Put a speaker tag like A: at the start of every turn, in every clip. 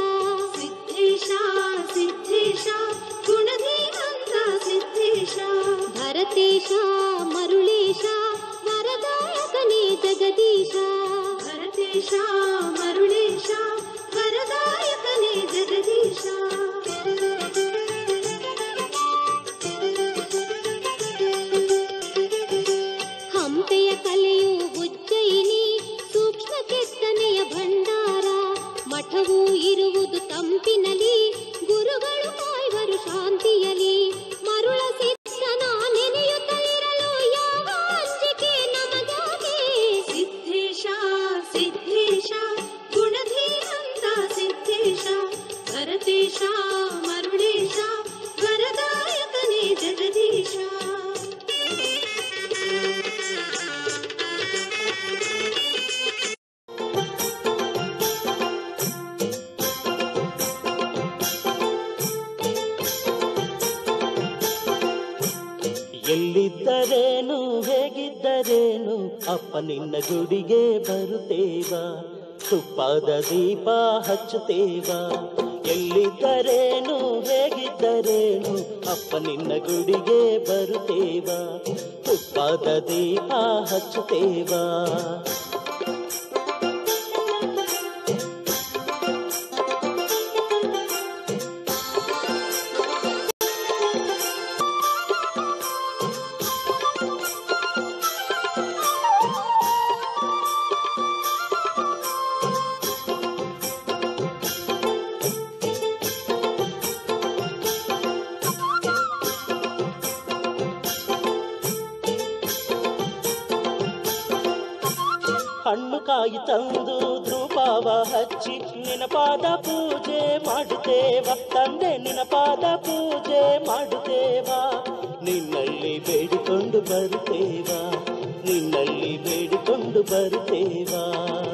A: ಸಿದ್ಧೇಶ ಸಿದ್ಧೇಶ ಗುಣಧೀಮಂತ ಸಿದ್ಧೇಶ
B: ಭರತೇಶ ಮರುಳೇಶ ವರದಾಯಕನೇ ಜಗದೀಶ
A: ಭರತೇಶ ಮರುಳೇಶ ವರದಾಯಕನೇ ಜಗದೀಶ
B: ಹಂಪೆಯ ಕಲೆಯು ಉಜ್ಜಯಿನಿ ಸೂಕ್ಷ್ಮ ಕೆತ್ತನೆಯ ಭಂಡಾರ ಮಠವೂ ಇರುವುದು ತಂಪಿನಲಿ ಗುರುಗಳು ಕಾಯ್ವರು ಶಾಂತಿಯಲಿ ಮರುಳ ಸಿದ್ಧನ ನೆನೆಯುತ್ತಲಿರಲು ಯಾವ ಅಂಜಿಕೆ ನಮಗಾಗೆ
A: ಸಿದ್ಧೇಶ ಸಿದ್ಧೇಶ ಗುಣಧೀಮಂತ ಸಿದ್ಧೇಶ ಭರತೇಶ ಮರುಳೇಶ ವರದಾಯಕನೇ ಜಗದೀಶ
C: ಎಲ್ಲಿದ್ದರೇನು ಹೇಗಿದ್ದರೇನು ಅಪ್ಪ ನಿನ್ನ ಗುಡಿಗೆ ಬರುತ್ತೇವಾ ತುಪ್ಪದ ದೀಪ ಹಚ್ಚುತ್ತೇವಾ ಎಲ್ಲಿದ್ದರೇನು ಹೇಗಿದ್ದರೇನು ಅಪ್ಪ ನಿನ್ನ ಗುಡಿಗೆ ಬರುತ್ತೇವಾ ತುಪ್ಪದ ದೀಪ ಹಚ್ಚುತ್ತೇವಾ ಹಣ್ಣು ಕಾಯಿ ತಂದು ಧೂಪವ ಹಚ್ಚಿ ನಿನ್ನ ಪಾದ ಪೂಜೆ ಮಾಡುತ್ತೇವ ತಂದೆ ನಿನ್ನ ಪಾದ ಪೂಜೆ ಮಾಡುತ್ತೇವ ನಿನ್ನಲ್ಲಿ ಬೇಡಿಕೊಂಡು ಬರುತ್ತೇವ ನಿನ್ನಲ್ಲಿ ಬೇಡಿಕೊಂಡು ಬರುತ್ತೇವಾ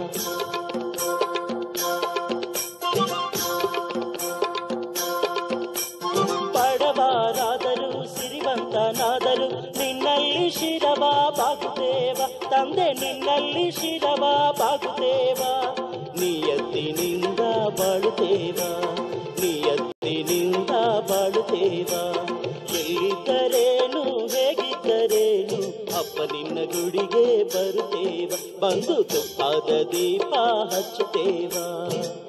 C: ಬಡವರಾದರೂ ಸಿರಿವಂತನಾದರೂ ನಿನ್ನಲ್ಲಿ ಶಿರವ ಬಾಗುತ್ತೇವ ತಂದೆ ನಿನ್ನಲ್ಲಿ ಶಿರವ ಬಾಗುತ್ತೇವ ನಿಯತ್ತಿನಿಂದ ಬಾಳುತ್ತೇವ ನಿಯತ್ತಿನಿಂದ ಬಾಳುತ್ತೇವ ಎಲ್ಲಿದ್ದರೇನು ಹೇಗಿದ್ದರೇನು ಅಪ್ಪ ನಿನ್ನ ಗುಡಿಗೆ ಬರುತ್ತೇವ ಬಂದು ತುಪ್ಪದ ದೀಪ ಹಚ್ಚುತ್ತೇವ